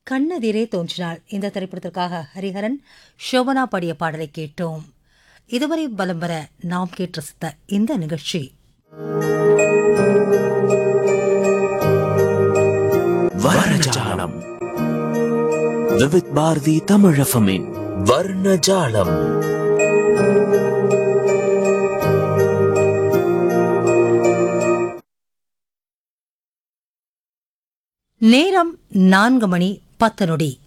கண்ணெதிரே தோன்றினாள் இந்த திரைப்படத்திற்காக ஹரிஹரன் ஷோபனா பாடிய பாடலை கேட்டோம் இதுவரை பலம் வர நாம் கேட்டு ரசித்த இந்த நிகழ்ச்சி வர்ணஜாலம் விவித் பாரதி தமிழஃபமின் வர்ணஜாலம் நேரம் நான்கு மணி பத்து நொடி